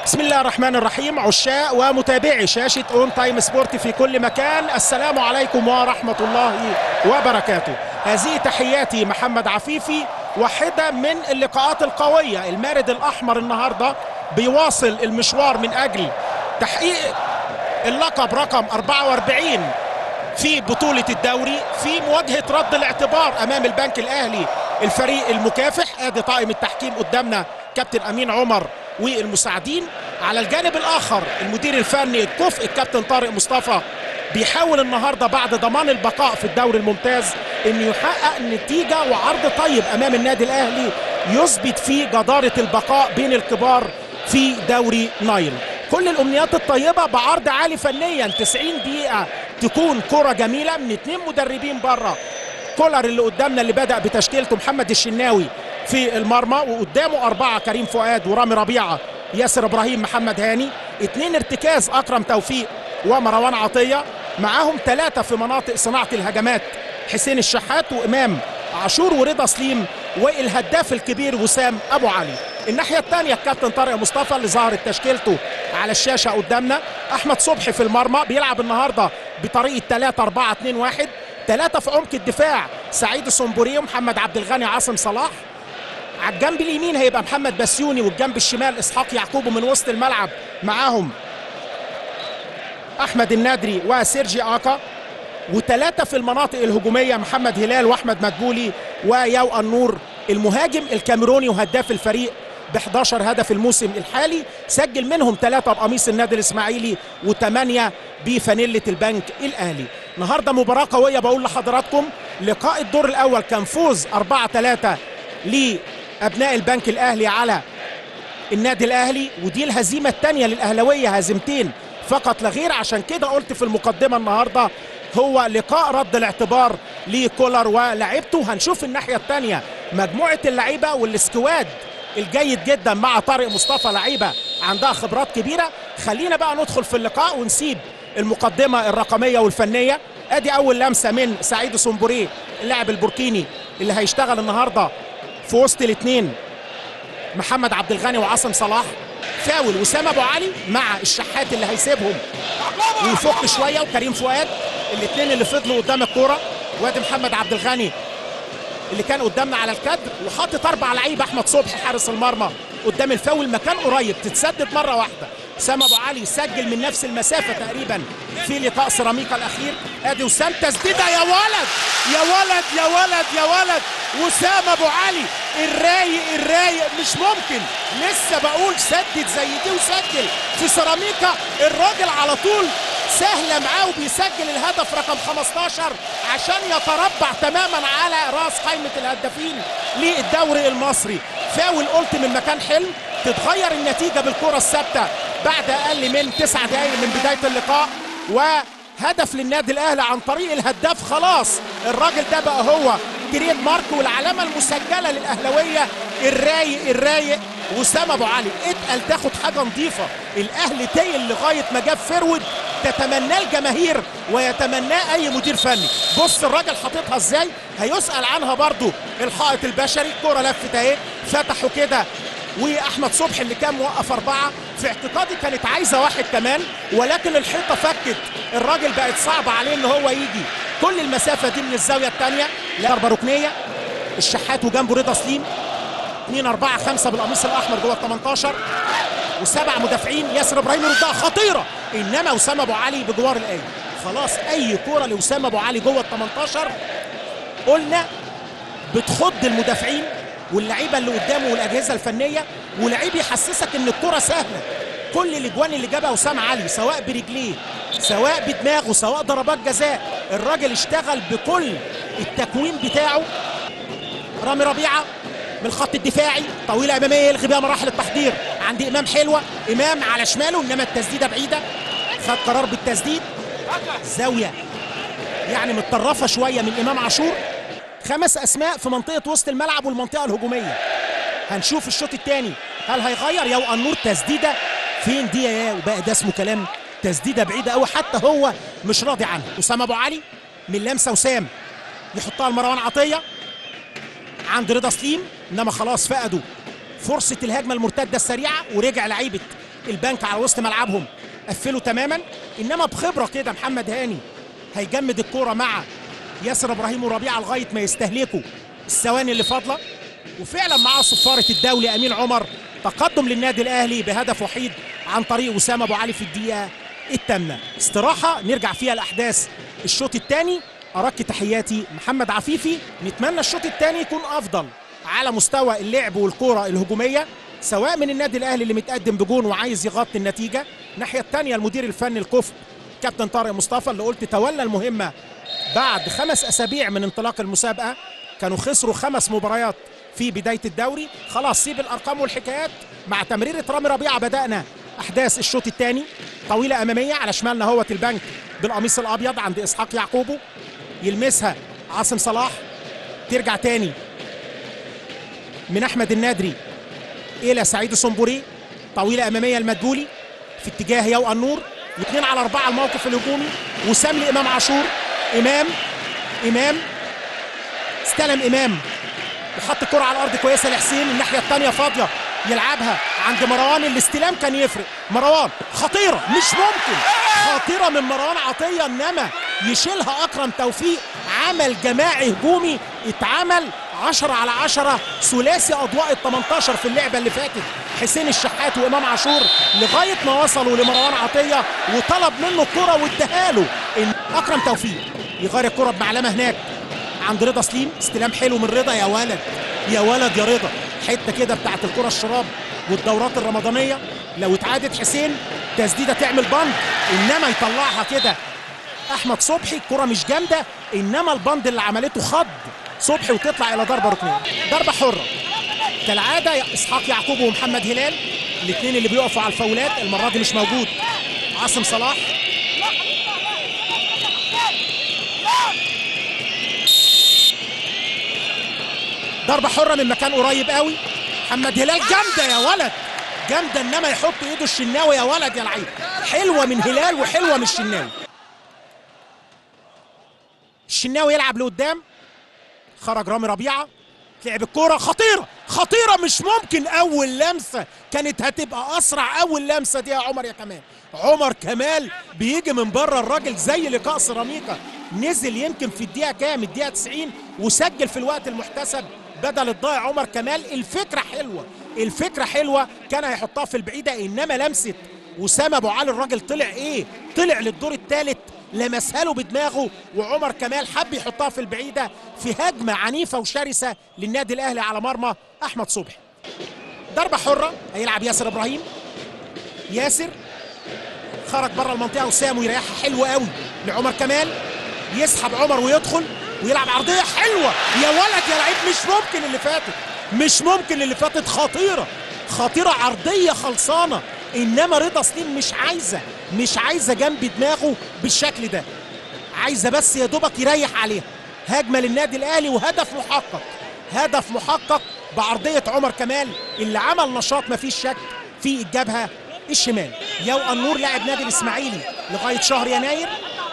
بسم الله الرحمن الرحيم عشاق ومتابعي شاشة اون تايم سبورت في كل مكان السلام عليكم ورحمة الله وبركاته هذه تحياتي محمد عفيفي واحدة من اللقاءات القوية المارد الأحمر النهاردة بيواصل المشوار من أجل تحقيق اللقب رقم 44 في بطولة الدوري في مواجهة رد الاعتبار أمام البنك الأهلي الفريق المكافح ادي طاقم التحكيم قدامنا كابتن امين عمر والمساعدين على الجانب الاخر المدير الفني الكفء الكابتن طارق مصطفى بيحاول النهارده بعد ضمان البقاء في الدوري الممتاز انه يحقق نتيجه وعرض طيب امام النادي الاهلي يثبت فيه جداره البقاء بين الكبار في دوري نايل كل الامنيات الطيبه بعرض عالي فنيا 90 دقيقه تكون كره جميله من اثنين مدربين بره كولر اللي قدامنا اللي بدا بتشكيلته محمد الشناوي في المرمى وقدامه اربعه كريم فؤاد ورامي ربيعه ياسر ابراهيم محمد هاني اثنين ارتكاز اكرم توفيق ومروان عطيه معاهم ثلاثه في مناطق صناعه الهجمات حسين الشحات وامام عاشور ورضا سليم والهداف الكبير وسام ابو علي الناحيه الثانيه الكابتن طارق مصطفى اللي ظهرت تشكيلته على الشاشه قدامنا احمد صبحي في المرمى بيلعب النهارده بطريقه 3 4 2 1 ثلاثة في عمق الدفاع سعيد الصنبوري ومحمد عبد الغني عاصم صلاح على الجنب اليمين هيبقى محمد بسيوني والجنب الشمال اسحاق يعقوب من وسط الملعب معاهم احمد النادري وسيرجي اكا وثلاثة في المناطق الهجومية محمد هلال واحمد مدبولي ويو النور المهاجم الكاميروني وهداف الفريق ب 11 هدف الموسم الحالي سجل منهم ثلاثة بقميص النادي الإسماعيلي وثمانية بفانيلة البنك الأهلي النهاردة مباراة قوية بقول لحضراتكم لقاء الدور الأول كان فوز 4 3 لأبناء البنك الأهلي على النادي الأهلي ودي الهزيمة الثانية للأهلوية هزيمتين فقط لا غير عشان كده قلت في المقدمة النهاردة هو لقاء رد الاعتبار لكولر ولاعيبته هنشوف الناحية الثانية مجموعة اللعيبة والسكواد الجيد جدا مع طارق مصطفى لعيبه عندها خبرات كبيره خلينا بقى ندخل في اللقاء ونسيب المقدمه الرقميه والفنيه ادي اول لمسه من سعيد سومبوري اللاعب البوركيني اللي هيشتغل النهارده في وسط الاثنين محمد عبد الغني وعاصم صلاح فاول وسام ابو علي مع الشحات اللي هيسيبهم ويفك شويه وكريم فؤاد الاثنين اللي فضلوا قدام الكوره وادي محمد عبد الغني اللي كان قدامنا على الكادر وحاطط اربع لعيبه احمد صبحي حارس المرمى قدام الفاول مكان قريب تتسدد مره واحده سام ابو علي سجل من نفس المسافه تقريبا في لقاء سيراميكا الاخير ادي وسام تسديده يا ولد يا ولد يا ولد يا ولد وسام ابو علي الرايق الرايق مش ممكن لسه بقول سدد زي دي وسجل في سيراميكا الراجل على طول سهلة معاه وبيسجل الهدف رقم 15 عشان يتربع تماما على راس قائمة الهدافين للدوري المصري فاول قلت من مكان حلم تتغير النتيجة بالكرة الثابتة بعد أقل من تسع دقايق من بداية اللقاء وهدف للنادي الأهلي عن طريق الهداف خلاص الراجل ده بقى هو تريد مارك والعلامة المسجلة للأهلوية الرايق الرايق وسام ابو علي اتقل تاخد حاجه نظيفه الاهلي تايل لغايه ما جاب فرود تتمناه الجماهير ويتمناه اي مدير فني بص الراجل حاططها ازاي هيسال عنها برضو الحائط البشري الكره لفت اهي فتحوا كده واحمد صبحي اللي كان موقف اربعه في اعتقادي كانت عايزه واحد كمان ولكن الحيطه فكت الراجل بقت صعبه عليه ان هو يجي كل المسافه دي من الزاويه الثانيه ضربه ركنيه الشحات وجنبه رضا سليم 2 4 5 بالقميص الاحمر جوه ال 18 وسبع مدافعين ياسر ابراهيم يردها خطيره انما وسام ابو علي بجوار الايه خلاص اي كوره لوسام ابو علي جوه ال 18 قلنا بتخض المدافعين واللعيبه اللي قدامه والاجهزه الفنيه ولعيب يحسسك ان الكوره سهله كل الاجوان اللي جابها وسام علي سواء برجليه سواء بدماغه سواء ضربات جزاء الراجل اشتغل بكل التكوين بتاعه رامي ربيعه من الخط الدفاعي طويله اماميه يلغي بها مراحل التحضير عند امام حلوه امام على شماله انما التسديده بعيده خد قرار بالتسديد زاويه يعني متطرفه شويه من امام عاشور خمس اسماء في منطقه وسط الملعب والمنطقه الهجوميه هنشوف الشوط الثاني هل هيغير يو النور تسديده فين دي يا وبقى ده اسمه كلام تسديده بعيده قوي حتى هو مش راضي عنها اسامه ابو علي من لمسه وسام يحطها لمروان عطيه عند رضا سليم انما خلاص فقدوا فرصه الهجمه المرتده السريعه ورجع لعيبه البنك على وسط ملعبهم قفلوا تماما انما بخبره كده محمد هاني هيجمد الكوره مع ياسر ابراهيم وربيعه لغايه ما يستهلكوا الثواني اللي فاضله وفعلا مع صفاره الدولي امين عمر تقدم للنادي الاهلي بهدف وحيد عن طريق اسامه ابو علي في الدقيقه الثامنه استراحه نرجع فيها الاحداث الشوط الثاني ارك تحياتي محمد عفيفي نتمنى الشوط الثاني يكون افضل على مستوى اللعب والكره الهجوميه سواء من النادي الاهلي اللي متقدم بجون وعايز يغطي النتيجه الناحيه الثانيه المدير الفني الكفء كابتن طارق مصطفى اللي قلت تولى المهمه بعد خمس اسابيع من انطلاق المسابقه كانوا خسروا خمس مباريات في بدايه الدوري خلاص سيب الارقام والحكايات مع تمريره رامي ربيعه بدانا احداث الشوط الثاني طويله اماميه على شمالنا هوت البنك بالقميص الابيض عند اسحاق يعقوبه يلمسها عاصم صلاح ترجع تاني من احمد النادري الى سعيد الصنبوري طويله اماميه المدبولي في اتجاه يو النور اثنين على اربعه الموقف الهجومي وسام لامام عاشور امام امام استلم امام وحط الكره على الارض كويسه لحسين الناحيه الثانيه فاضيه يلعبها عند مروان الاستلام كان يفرق مروان خطيره مش ممكن خطيره من مروان عطيه انما يشيلها اكرم توفيق عمل جماعي هجومي اتعمل 10 على 10 ثلاثي اضواء ال 18 في اللعبه اللي فاتت حسين الشحات وامام عاشور لغايه ما وصلوا لمروان عطيه وطلب منه الكره واداها له إن اكرم توفيق يغير الكره بمعلمه هناك عند رضا سليم استلام حلو من رضا يا ولد يا ولد يا رضا حته كده بتاعت الكره الشراب والدورات الرمضانيه لو اتعادت حسين تسديده تعمل بند انما يطلعها كده احمد صبحي الكره مش جامده انما البند اللي عملته خض صبحي وتطلع الى ضربه ركنيه ضربه حره كالعاده اسحاق يعقوب ومحمد هلال الاثنين اللي بيقفوا على الفاولات المره دي مش موجود عاصم صلاح ضربه حره من مكان قريب قوي محمد هلال جامده يا ولد جامده انما يحط ايده الشناوي يا ولد يا لعيب حلوه من هلال وحلوه من الشناوي الشناوي يلعب لقدام خرج رامي ربيعه لعب الكوره خطيره خطيره مش ممكن اول لمسه كانت هتبقى اسرع اول لمسه دي يا عمر يا كمال عمر كمال بيجي من بره الراجل زي لقاء سيراميكا نزل يمكن في الدقيقه كام الدقيقه 90 وسجل في الوقت المحتسب بدل الضايع عمر كمال الفكره حلوه الفكره حلوه كان هيحطها في البعيده انما لمسه وسام ابو علي الراجل طلع ايه طلع للدور الثالث لمسها له بدماغه وعمر كمال حب يحطها في البعيده في هجمه عنيفه وشرسه للنادي الاهلي على مرمى احمد صبحي ضربه حره هيلعب ياسر ابراهيم ياسر خرج بره المنطقه وسام ويريحها حلوه قوي لعمر كمال يسحب عمر ويدخل ويلعب عرضيه حلوه يا ولد يا لعيب مش ممكن اللي فاتت مش ممكن اللي فاتت خطيره خطيره عرضيه خلصانه انما رضا سليم مش عايزه مش عايزه جنب دماغه بالشكل ده عايزه بس يا دوبك يريح عليها هجمه للنادي الاهلي وهدف محقق هدف محقق بعرضيه عمر كمال اللي عمل نشاط مفيش شك في الجبهه الشمال يو النور لاعب نادي الاسماعيلي لغايه شهر يناير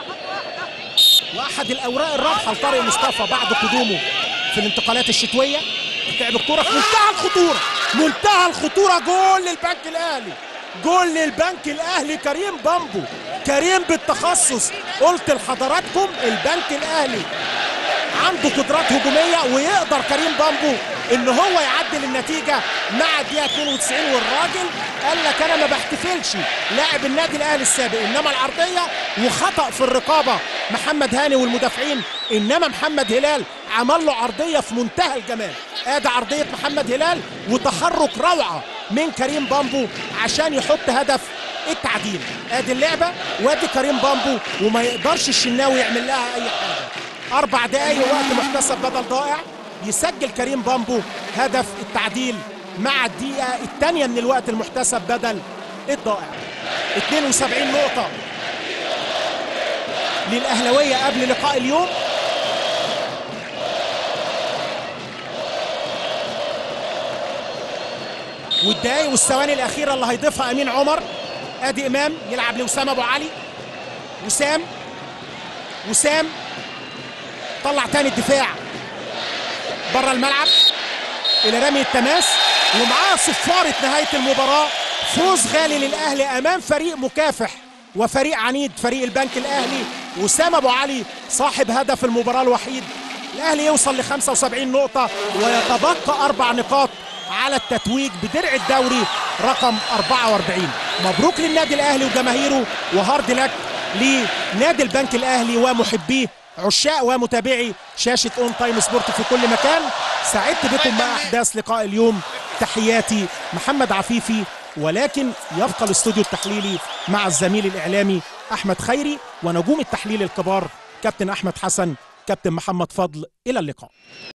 واحد الاوراق الرابحه لطارق مصطفى بعد قدومه في الانتقالات الشتويه لعب الكوره في منتهى الخطوره منتهى الخطوره جول للبنك الاهلي جول للبنك الاهلي كريم بامبو كريم بالتخصص قلت لحضراتكم البنك الاهلي عنده قدرات هجوميه ويقدر كريم بامبو ان هو يعدل النتيجه مع الدقيقه 92 والراجل قال لك انا ما بحتفلش لاعب النادي الاهلي السابق انما العرضيه وخطا في الرقابه محمد هاني والمدافعين انما محمد هلال عمل له عرضيه في منتهى الجمال ادي عرضيه محمد هلال وتحرك روعه من كريم بامبو عشان يحط هدف التعديل ادي اللعبه وادي كريم بامبو وما يقدرش الشناوي يعمل لها اي حاجه اربع دقايق وقت محتسب بدل ضائع يسجل كريم بامبو هدف التعديل مع الدقيقه الثانيه من الوقت المحتسب بدل الضائع 72 نقطه للاهلاويه قبل لقاء اليوم والدقايق والثواني الاخيره اللي هيضيفها امين عمر ادي امام يلعب لوسام ابو علي وسام وسام طلع تاني الدفاع بره الملعب الى رمي التماس ومعاه صفاره نهايه المباراه فوز غالي للاهلي امام فريق مكافح وفريق عنيد فريق البنك الاهلي وسام ابو علي صاحب هدف المباراه الوحيد الاهلي يوصل ل 75 نقطه ويتبقى اربع نقاط على التتويج بدرع الدوري رقم 44 مبروك للنادي الاهلي وجماهيره وهارد لك لنادي البنك الاهلي ومحبيه عشاق ومتابعي شاشه اون تايم سبورت في كل مكان سعدت بكم مع احداث لقاء اليوم تحياتي محمد عفيفي ولكن يبقى الاستوديو التحليلي مع الزميل الاعلامي احمد خيري ونجوم التحليل الكبار كابتن احمد حسن كابتن محمد فضل الى اللقاء